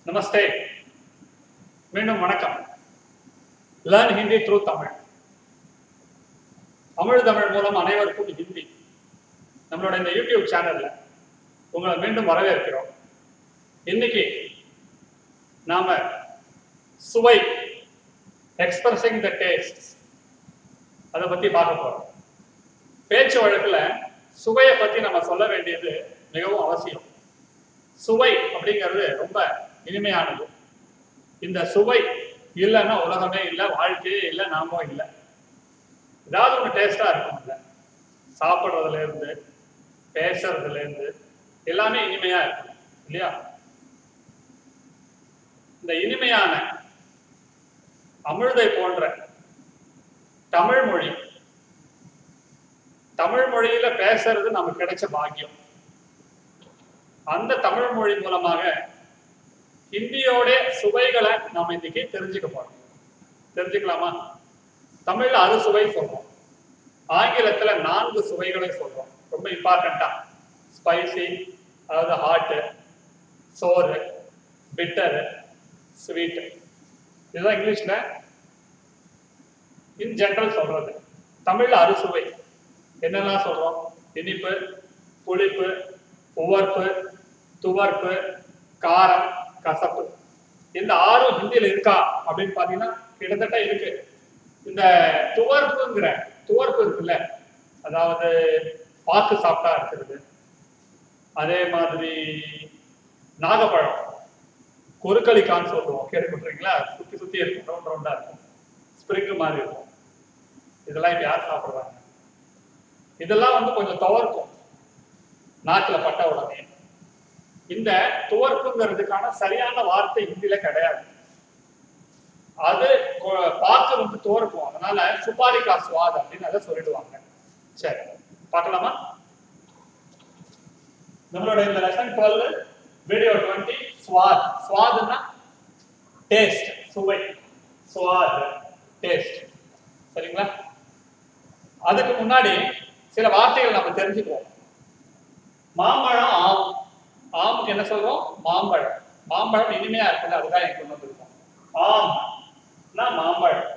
நமஸ்தே மீண்டும் வணக்கம் learn Hindi through Tamil Tamil Tamil மூலம் அனைவருக்கும் ஹிந்தி நம்மளோட இந்த யூடியூப் சேனல்ல உங்களை மீண்டும் வரவேற்கிறோம் இன்னைக்கு நாம சுவை எக்ஸ்பிரஸிங் த டேஸ்ட் அதை பத்தி பார்க்க போறோம் பேச்சு வழக்குல சுவையை பத்தி நம்ம சொல்ல வேண்டியது மிகவும் அவசியம் சுவை அப்படிங்கிறது ரொம்ப இனிமையானது இந்த சுவை இல்லைன்னா உலகமே இல்லை வாழ்க்கையே இல்லை நாமும் இல்லை ஏதாவது ஒன்று டேஸ்டா இருக்கும்ல சாப்பிட்றதுல இருந்து பேசுறதுல இருந்து எல்லாமே இனிமையா இருக்கும் இல்லையா இந்த இனிமையான அமிழ்தை போன்ற தமிழ் மொழி தமிழ் மொழியில பேசுறது நமக்கு கிடைச்ச பாக்கியம் அந்த தமிழ் மொழி மூலமாக ஹிந்தியோட சுவைகளை நாம இன்னைக்கு தெரிஞ்சுக்க போறோம் தெரிஞ்சுக்கலாமா தமிழ்ல அறு சுவை சொல்றோம் ஆங்கிலத்துல நான்கு சுவைகளை சொல்றோம் ரொம்ப இம்பார்ட்டண்டா ஸ்பைசி அதாவது ஹாட்டு சோறு பிட்டரு ஸ்வீட்டு இதுதான் இங்கிலீஷ்ல இன் ஜெனரல் சொல்றது தமிழ்ல அறுசுவை என்னெல்லாம் சொல்றோம் இனிப்பு புளிப்பு உவர்ப்பு துவர்ப்பு காரம் கசப்பு இந்த ஆறும் ஹிந்தியில இருக்கா அப்படின்னு பாத்தீங்கன்னா கிட்டத்தட்ட இருக்கு இந்த துவர்ப்புங்கிற துவர்ப்பு இருக்குல்ல அதாவது பாக்கு சாப்பிட்டா இருக்கிறது அதே மாதிரி நாகப்பழம் கொருக்களிக்கான்னு சொல்லுவோம் கேள்விப்பட்டிருக்கீங்களா சுத்தி சுத்தி இருக்கும் ரவுண்ட் ரவுண்டா இருக்கும் ஸ்ப்ரிங் மாதிரி இருக்கும் இதெல்லாம் இப்ப யார் சாப்பிடுறாங்க இதெல்லாம் வந்து கொஞ்சம் துவர்க்கும் நாக்குல பட்ட உடனே இந்த துவர்ப்புங்கிறதுக்கான சரியான வார்த்தை ஹிந்தியில கிடையாது அது கொ- பாக்கு வந்து துவர்க்கும் அதனால சுபாரிக்கா சுவாத் அப்படின்னு அதை சொல்லிடுவாங்க சரி பார்க்கலாமா நம்மளோட இந்த லெசன் டுவெல் வீடியோ டுவெண்ட்டி ஸ்வாத் ஸ்வாதுன்னா டேஸ்ட் சுவை ஸ்வாத் டேஸ்ட் சரிங்களா அதுக்கு முன்னாடி சில வார்த்தைகள் நம்ம தெரிஞ்சுக்குவோம் மாம்பழம் ஆம் ஆமுக்கு என்ன சொல்றோம் மாம்பழம் மாம்பழம் இனிமையா இருக்குல்ல அதுதான் எனக்கு கொண்டு வந்திருக்கோம் ஆம்னா மாம்பழம்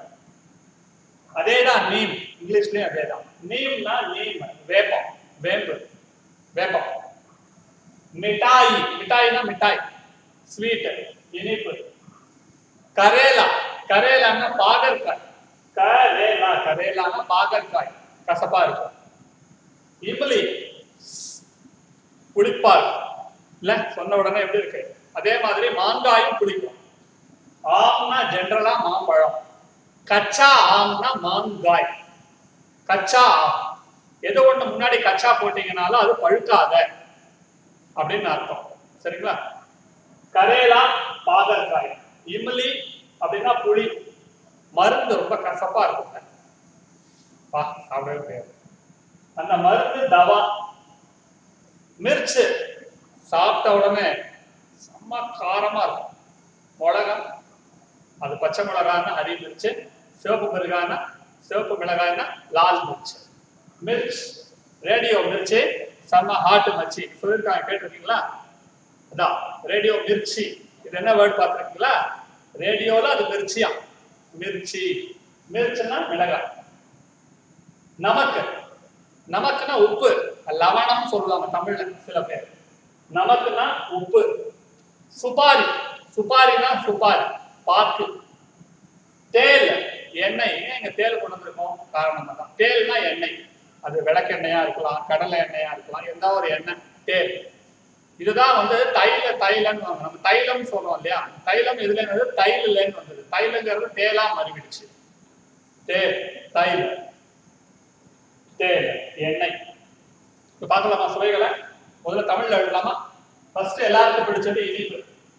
அதேதான் நீம் இங்கிலீஷ்லயும் அதேதான் நீம்னா நீம் வேப்பம் வேம்பு வேப்பம் மிட்டாய் மிட்டாய்னா மிட்டாய் ஸ்வீட் இனிப்பு கரேலா கரேலான்னா பாகற்காய் கரேலா கரேலான்னா பாகற்காய் கசப்பா இருக்கும் இம்லி புளிப்பா இருக்கும் இல்ல சொன்ன உடனே எப்படி இருக்கு அதே மாதிரி மாங்காயும் புளிக்கும் ஆம்னா ஜென்ரலா மாம்பழம் கச்சா ஆம்னா மாங்காய் கச்சா ஆம் எது ஒண்ணு முன்னாடி கச்சா போட்டீங்கனாலும் அது பழுக்காத அப்படின்னு அர்த்தம் சரிங்களா கரேலா பாகற்காய் இம்லி அப்படின்னா புளி மருந்து ரொம்ப கசப்பா இருக்குங்க வா சாப்பிடவே முடியாது அந்த மருந்து தவா மிர்ச்சு சாப்பிட்ட உடனே செம்ம காரமா இருக்கும் மிளகாய் அது பச்சை மிளகாய்னா ஹரி மிர்ச்சு சிவப்பு மிளகாய்னா சிவப்பு மிளகாய்னா லால் மிர்ச்சு மிர்ச் ரேடியோ மிர்ச்சி செம்ம ஹாட்டு மச்சி சொல்லியிருக்காங்க கேட்டிருக்கீங்களா அதான் ரேடியோ மிர்ச்சி இது என்ன வேர்ட் பார்த்துருக்கீங்களா ரேடியோல அது மிர்ச்சியா மிர்ச்சி மிர்ச்சுன்னா மிளகாய் நமக்கு நமக்குன்னா உப்பு லவணம் சொல்லுவாங்க தமிழ்ல சில பேர் நமக்குன்னா உப்பு சுபாரி சுபாரினா சுபாரி பாக்கு தேல் எண்ணெய் ஏன் இங்க தேல் கொண்டு வந்திருக்கோம் காரணம் தான் தேல்னா எண்ணெய் அது விளக்கெண்ணெயா இருக்கலாம் கடலை எண்ணெயா இருக்கலாம் எந்த ஒரு எண்ணெய் தேல் இதுதான் வந்து தைல தைலன்னு வாங்க நம்ம தைலம் சொல்றோம் இல்லையா தைலம் இதுல என்னது தைலன்னு வந்தது தைலங்கிறது தேலா மறிவிடுச்சு தேல் தைல தேல் எண்ணெய் இப்ப பார்க்கலாமா சுவைகளை முதல்ல தமிழ்ல எழுதலாமா ஃபர்ஸ்ட் எல்லாருக்கும் பிடிச்சது இனிப்பு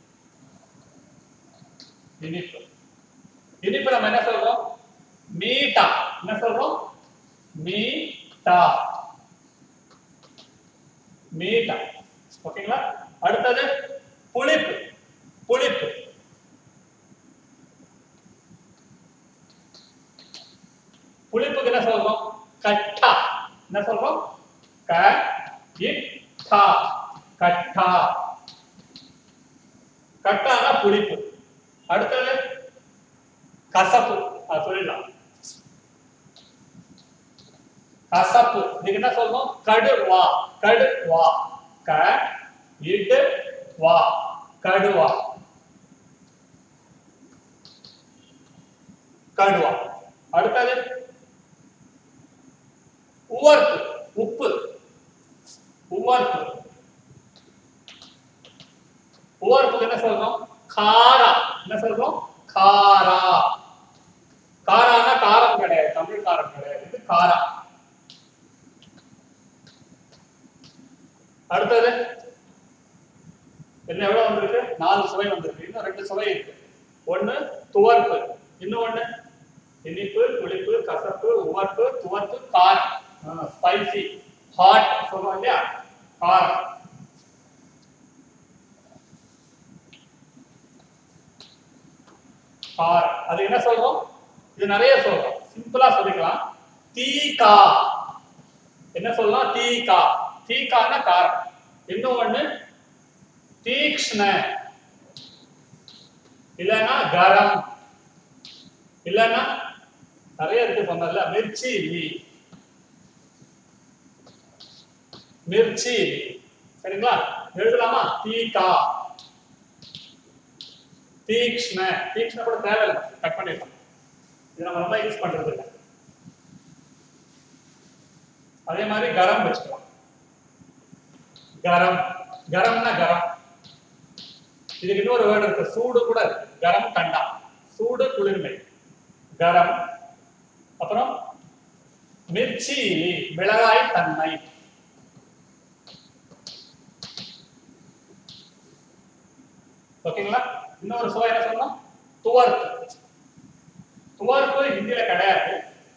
இனிப்பு இனிப்பு நம்ம என்ன சொல்றோம் மீட்டா என்ன சொல்றோம் மீட்டா மீட்டா ஓகேங்களா அடுத்தது புளிப்பு புளிப்பு புளிப்புக்கு என்ன சொல்றோம் கட்டா என்ன சொல்றோம் க இட்டா கட்டா கட்டானா புளிப்பு அடுத்தது கசப்பு அது சொல்லிடலாம் கசப்பு இதுக்கு என்ன சொல்லணும் கடுவா கடுவா க இடு வா கடுவா கடுவா அடுத்தது உவர்ப்பு உப்பு உவர்ப்பு உவர்ப்புக்கு என்ன சொல்லணும் காரா என்ன சொல்றோம் காரா காரானா காரம் கிடையாது தமிழ் காரம் கிடையாது இது காரா அடுத்தது என்ன எவ்வளவு வந்திருக்கு நாலு சுவை வந்திருக்கு இன்னும் ரெண்டு சுவை இருக்கு ஒண்ணு துவர்ப்பு இன்னும் ஒண்ணு இனிப்பு புளிப்பு கசப்பு உவர்ப்பு துவர்ப்பு காரம் ஸ்பைசி ஹாட் சொல்றோம் இல்லையா காரம் காரம் அது என்ன சொல்றோம் இது நிறைய சொல்றோம் சிம்பிளா சொல்லிக்கலாம் தீகா என்ன சொல்லலாம் தீகா தீகான்னா காரம் இன்னும் ஒண்ணு தீக்ஷ்ண இல்லைன்னா கரம் இல்லைன்னா நிறைய இருக்கு சொன்னதுல மிர்ச்சி மிர்ச்சி சரிங்களா எழுதலாமா தீகா தீக்ஷ்ண தீக்ஷ்ண கூட தேவையில்லை கட் பண்ணிடலாம் இது நம்ம ரொம்ப யூஸ் பண்றது இல்லை அதே மாதிரி கரம் வச்சுக்கலாம் கரம் கரம்னா கரம் இதுக்கு இன்னொரு வேர்டு இருக்கு சூடு கூட இருக்கு கரம் கண்டா சூடு குளிர்மை கரம் அப்புறம் மிர்ச்சி மிளகாய் தன்மை ஓகேங்களா இன்னொரு சுவை என்ன சொல்லணும் துவர்ப்பு துவர்ப்பு ஹிந்தியில கிடையாது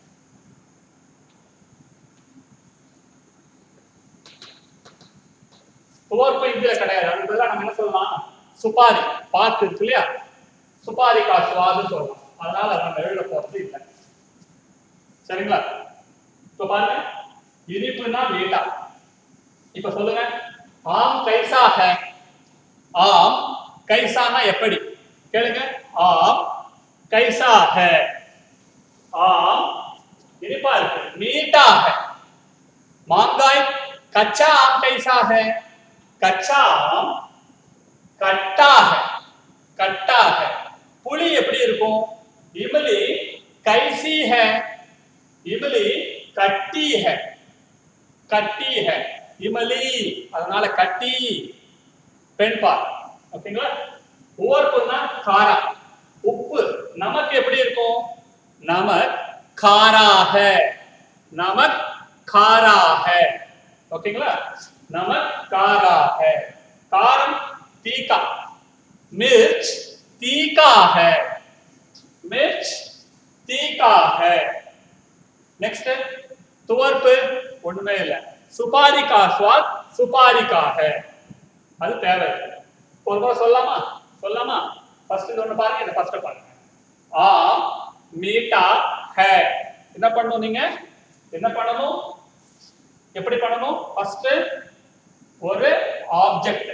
துவர்ப்பு ஹிந்தியில கிடையாது அதுக்கு பதிலா நம்ம என்ன சொல்லலாம் சுபாரி பாக்கு இருக்கு இல்லையா சுபாரி கா சுவாதுன்னு சொல்லலாம் அதனால அதை நம்ம எழுத போறது இல்லை சரிங்களா இப்ப பாருங்க இனிப்புனா மீட்டா இப்ப சொல்லுங்க ஆம் கைசா ஹை ஆம் கைசானா எப்படி கேளுங்க ஆம் கைசா ஹை ஆம் இனிப்பா இருக்கு மீட்டா ஹை மாங்காய் கச்சா आम कैसा है कच्चा आम கட்டா है கட்டா है புளி எப்படி இருக்கும் இமலி கைசி है இமலி கட்டி है கட்டி है இமலி அதனால கட்டி பெண் பார் ஓகேங்களா உவர்ப்புன்னா காரம் உப்பு நமக்கு எப்படி இருக்கும் நமக் காரா है नमक खारा है ओकेங்களா नमक कारा है காரம் तीखा मिर्च तीखा है मिर्च तीखा है नेक्स्ट துவர்ப்பு ஒண்ணுமே இல்ல சுபாரி கா ஸ்வாத் சுபாரி கா है அது தேவை ஒரு முறை சொல்லலாமா சொல்லலாமா ஃபர்ஸ்ட் இது ஒண்ணு பாருங்க இந்த ஃபர்ஸ்ட் பாருங்க ஆ மீட்டா है என்ன பண்ணணும் நீங்க என்ன பண்ணணும் எப்படி பண்ணணும் ஃபர்ஸ்ட் ஒரு ஆப்ஜெக்ட்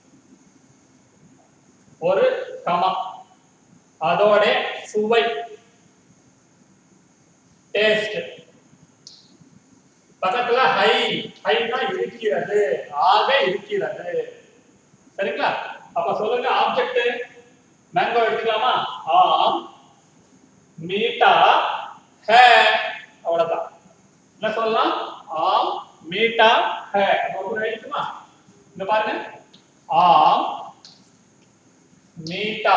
ஒரு கமா அதோட சுவை டேஸ்ட் பக்கத்துல ஹை ஹைனா இருக்கிறது ஆக இருக்கிறது சரிங்களா அப்ப சொல்லுங்க ஆப்ஜெக்ட் மேங்கோ எடுத்துக்கலாமா ஆம் மீட்டா है அவ்வளவுதான் என்ன சொல்லலாம் ஆம் மீட்டா है அப்ப எழுதுமா இந்த பாருங்க ஆம் மீட்டா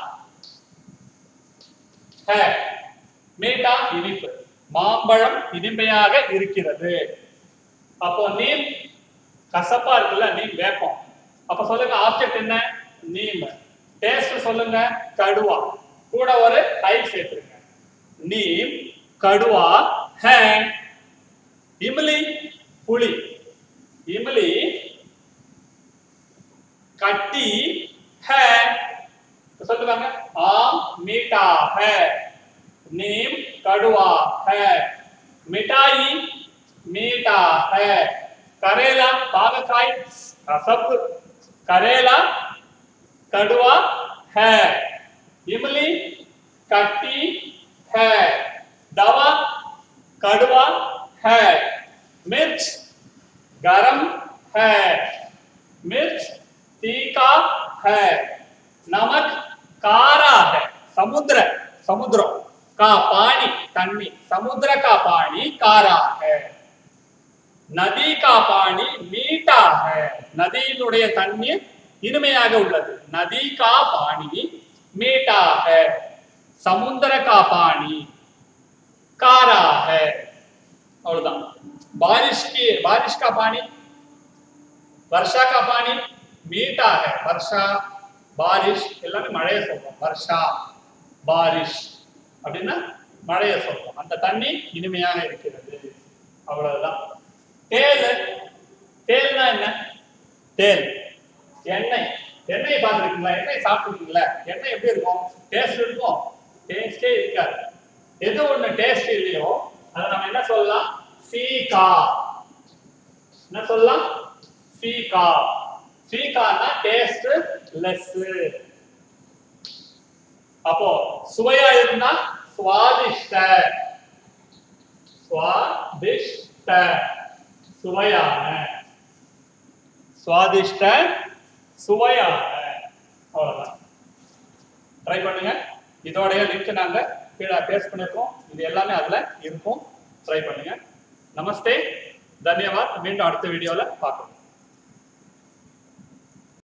है மீட்டா இனிப்பு மாம்பழம் இனிமையாக இருக்கிறது அப்போ நீம் கசப்பா இருக்குல்ல நீம் வேப்பம் அப்ப சொல்லுங்க ஆப்ஜெக்ட் என்ன நீம் டேஸ்ட் சொல்லுங்க கடுவா கூட ஒரு ஹை சேர்த்துருங்க நீம் கடுவா है இம்லி புளி இம்லி கட்டி है तो சொல்லுவாங்க आम मीठा है नीम कड़वा है मिठाई मीठा है करेला பாகக்காய் கசப்பு करेला कड़वा है इमली खट्टी है दवा कड़वा है मिर्च गरम है मिर्च तीखा है नमक कारा है समुद्र समुद्र का पानी तन्नी समुद्र का पानी कारा है நதி கா பாணி மீட்டா ஹை நதியினுடைய தண்ணீர் இனிமையாக உள்ளது நதி கா பாணி மீட்டா ஹை சமுத்திர கா பாணி காரா ஹை அவ்வளவுதான் बारिश की बारिश का पानी वर्षा का पानी मीठा है वर्षा பாரிஷ் எல்லாமே மழையை சொல்றோம் வர்ஷா பாரிஷ் அப்படின்னா மழையை சொல்றோம் அந்த தண்ணி இனிமையாக இருக்கிறது அவ்வளவுதான் தேல் தேல்னா என்ன தேல் எண்ணெய் எண்ணெய் பார்த்துருக்கீங்களா எண்ணெய் சாப்பிட்டுருக்கீங்களா எண்ணெய் எப்படி இருக்கும் டேஸ்ட் இருக்கும் டேஸ்டே இருக்காது எது ஒண்ணு டேஸ்ட் இல்லையோ அதை நம்ம என்ன சொல்லலாம் சீகா என்ன சொல்லலாம் சீகா சீகானா டேஸ்ட் லெஸ் அப்போ சுவையா இருந்தா சுவாதிஷ்ட சுவாதிஷ்ட சுவையான சுவாதிஷ்ட சுவையான அவ்வளவுதான் ட்ரை பண்ணுங்க இதோடைய லிங்க் நாங்க கீழே பேஸ்ட் பண்ணிருக்கோம் இது எல்லாமே அதுல இருக்கும் ட்ரை பண்ணுங்க நமஸ்தே தன்யவாத் மீண்டும் அடுத்த வீடியோல பார்க்கலாம்